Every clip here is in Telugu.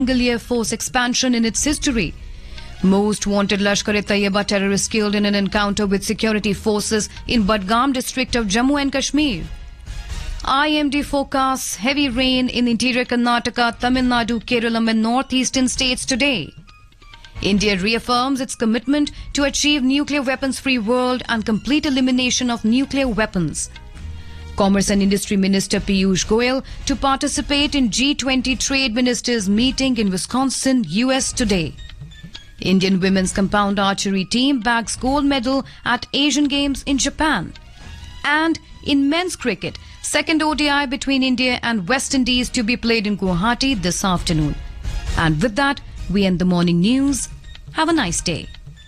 single year force expansion in its history. Most wanted Lashkar-e-Taiba terrorists killed in an encounter with security forces in Badgam district of Jammu and Kashmir. IMD forecasts heavy rain in interior Karnataka, Tamil Nadu, Kerala and northeastern states today. India reaffirms its commitment to achieve nuclear weapons-free world and complete elimination of nuclear weapons. Commerce and Industry Minister Piyush Goyal to participate in G20 Trade Ministers meeting in Wisconsin, US today. Indian women's compound archery team bags gold medal at Asian Games in Japan. And in men's cricket, second ODI between India and West Indies to be played in Guwahati this afternoon. And with that, we end the morning news. Have a nice day.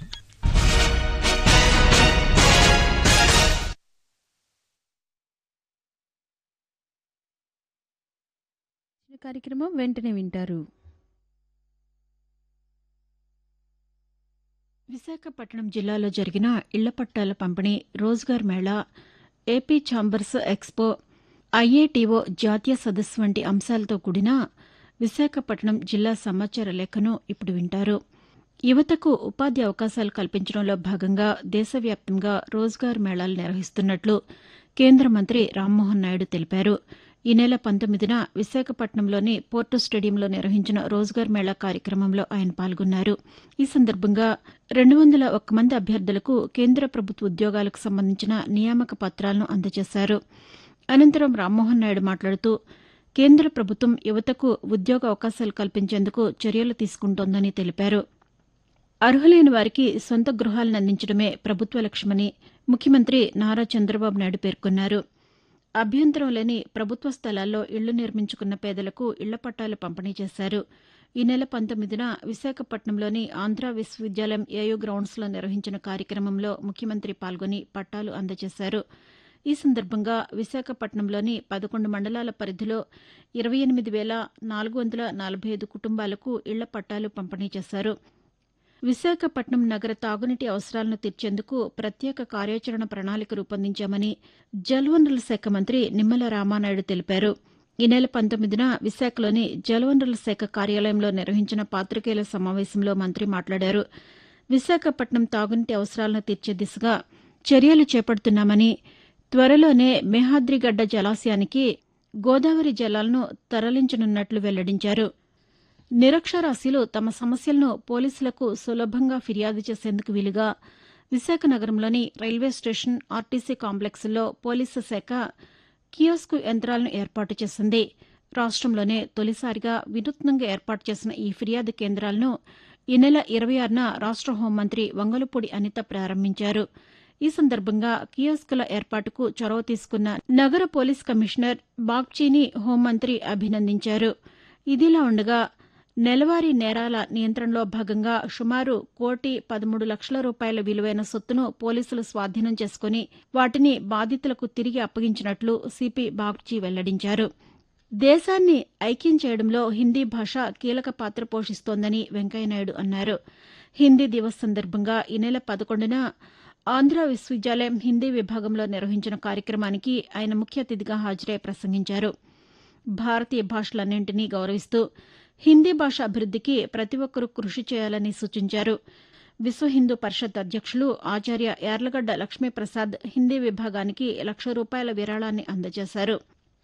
కార్యక్రమం వెంటనే వింటారు విశాఖపట్నం జిల్లాలో జరిగిన ఇళ్ల పట్టాల పంపిణీ Rozgar Mela AP chambers expo IATO జాతీయ సదస్సు వంటి అంశాలతో కూడిన విశాఖపట్నం జిల్లా సమాచార లేఖను ఇప్పుడు వింటారు యువతకు ఉపాధి అవకాశాలు కల్పించడంలో భాగంగా దేశవ్యాప్తంగా రోజ్గార్ మేళాలు నిర్వహిస్తున్నట్లు కేంద్ర మంత్రి రామ్మోహన్ నాయుడు తెలిపారు ఈ నెల పంతొమ్మిదిన విశాఖపట్నంలోని పోర్టు స్టేడియంలో నిర్వహించిన రోజ్గార్ మేళా కార్యక్రమంలో ఆయన పాల్గొన్నారు ఈ సందర్భంగా రెండు వందల ఒక్క మంది అభ్యర్థులకు కేంద్ర ప్రభుత్వ ఉద్యోగాలకు సంబంధించిన నియామక పత్రాలను అందజేశారు అనంతరం రామ్మోహన్ నాయుడు మాట్లాడుతూ కేంద్ర ప్రభుత్వం యువతకు ఉద్యోగ అవకాశాలు కల్పించేందుకు చర్యలు తీసుకుంటోందని తెలిపారు అర్హులైన వారికి సొంత గృహాలను అందించడమే ప్రభుత్వ లక్ష్యమని ముఖ్యమంత్రి నారా చంద్రబాబు నాయుడు పేర్కొన్నారు అభ్యంతరం లేని ప్రభుత్వ స్థలాల్లో ఇళ్లు నిర్మించుకున్న పేదలకు ఇళ్ల పట్టాలు పంపిణీ చేశారు ఈ నెల పంతొమ్మిదిన విశాఖపట్నంలోని ఆంధ్ర విశ్వవిద్యాలయం ఏయూ గ్రౌండ్స్లో నిర్వహించిన కార్యక్రమంలో ముఖ్యమంత్రి పాల్గొని పట్టాలు అందజేశారు ఈ సందర్భంగా విశాఖపట్నంలోని పదకొండు మండలాల పరిధిలో ఇరవై ఎనిమిది వేల నాలుగు వందల నలభై ఐదు కుటుంబాలకు ఇళ్ల పట్టాలు పంపిణీ చేశారు విశాఖపట్నం నగర తాగునీటి అవసరాలను తీర్చేందుకు ప్రత్యేక కార్యాచరణ ప్రణాళిక రూపొందించామని జలవనరుల శాఖ మంత్రి నిమ్మల రామానాయుడు తెలిపారు ఈ నెల పంతొమ్మిదిన విశాఖలోని జలవనరుల శాఖ కార్యాలయంలో నిర్వహించిన పాతికేయుల సమావేశంలో మంత్రి మాట్లాడారు విశాఖపట్నం తాగునీటి అవసరాలను తీర్చే దిశగా చర్యలు చేపడుతున్నామని త్వరలోనే మేహాద్రిగడ్డ జలాశయానికి గోదావరి జలాలను తరలించనున్నట్లు వెల్లడించారు నిరక్షరాస్యులు తమ సమస్యలను పోలీసులకు సులభంగా ఫిర్యాదు చేసేందుకు వీలుగా విశాఖ నగరంలోని రైల్వే స్టేషన్ ఆర్టీసీ కాంప్లెక్స్లో పోలీసు శాఖ కియోస్కు యంత్రాలను ఏర్పాటు చేసింది రాష్టంలోనే తొలిసారిగా వినూత్నంగా ఏర్పాటు చేసిన ఈ ఫిర్యాదు కేంద్రాలను ఈ నెల ఇరవై ఆరున రాష్ట హోంమంత్రి వంగలపూడి అనిత ప్రారంభించారు ఈ సందర్భంగా కియోస్కుల ఏర్పాటుకు చొరవ తీసుకున్న నగర పోలీస్ కమిషనర్ బాగ్చీని హోంమంత్రి అభినందించారు ఇదిలా ఉండగా నెలవారీ నేరాల నియంత్రణలో భాగంగా సుమారు కోటి పదమూడు లక్షల రూపాయల విలువైన సొత్తును పోలీసులు స్వాధీనం చేసుకుని వాటిని బాధితులకు తిరిగి అప్పగించినట్లు సిపి బాగ్చి వెల్లడించారు దేశాన్ని ఐక్యం చేయడంలో హిందీ భాష కీలక పాత్ర పోషిస్తోందని వెంకయ్యనాయుడు అన్నారు హిందీ దివస్ సందర్భంగా ఈ నెల పదకొండున ఆంధ్ర విశ్వవిద్యాలయం హిందీ విభాగంలో నిర్వహించిన కార్యక్రమానికి ఆయన ముఖ్య అతిథిగా హాజరై ప్రసంగించారు భారతీయ భాషలన్నింటినీ గౌరవిస్తూ హిందీ భాష అభివృద్దికి ప్రతి ఒక్కరూ కృషి చేయాలని సూచించారు విశ్వ హిందూ పరిషత్ అధ్యక్షులు ఆచార్య యార్లగడ్డ లక్ష్మీప్రసాద్ హిందీ విభాగానికి లక్ష రూపాయల విరాళాన్ని అందజేశారు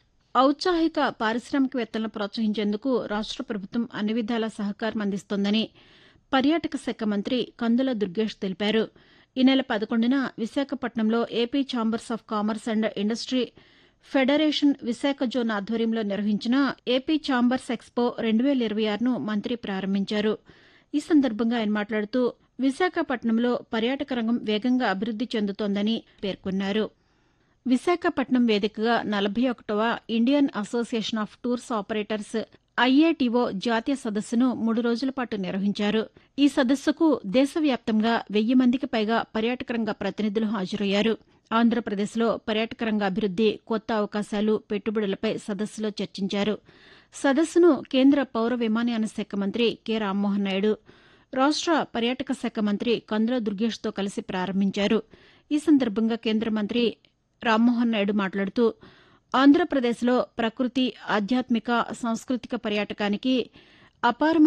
ఔత్సాహిక పారిశ్రామికవేత్తలను ప్రోత్సహించేందుకు రాష్ట ప్రభుత్వం అన్ని విధాల సహకారం అందిస్తోందని పర్యాటక శాఖ మంత్రి కందుల దుర్గేష్ తెలిపారు ఈ నెల పదకొండున విశాఖపట్నంలో AP chambers of commerce and industry federation Visakha zone ఆధ్వర్యంలో నిర్వహించిన ఏపీ ఛాంబర్స్ ఎక్స్పో రెండు వేల ఇరవై ఆరును మంత్రి ప్రారంభించారు ఈ సందర్భంగా ఆయన మాట్లాడుతూ విశాఖపట్నంలో పర్యాటక రంగం వేగంగా అభివృద్ది చెందుతోందని పేర్కొన్నారు విశాఖపట్నం వేదికగా నలభై ఒకటవ Indian association of tours operators IATO జాతీయ సదస్సును మూడు రోజుల పాటు నిర్వహించారు ఈ సదస్సుకు దేశవ్యాప్తంగా వెయ్యి మందికి పైగా పర్యాటక రంగ ప్రతినిధులు హాజరయ్యారు ఆంధ్రప్రదేశ్లో పర్యాటక రంగ అభివృద్ది కొత్త అవకాశాలు పెట్టుబడులపై సదస్సులో చర్చించారు సదస్సును కేంద్ర పౌర విమానయాన శాఖ మంత్రి కె రామ్మోహన్ నాయుడు రాష్ట పర్యాటక శాఖ మంత్రి కందుల దుర్గేష్తో కలిసి ప్రారంభించారు ఈ సందర్భంగా కేంద్ర మంత్రి రామ్మోహన్ నాయుడు మాట్లాడుతూ ఆంధ్రప్రదేశ్లో ప్రకృతి ఆధ్యాత్మిక సాంస్కృతిక పర్యాటకానికి అపారమైన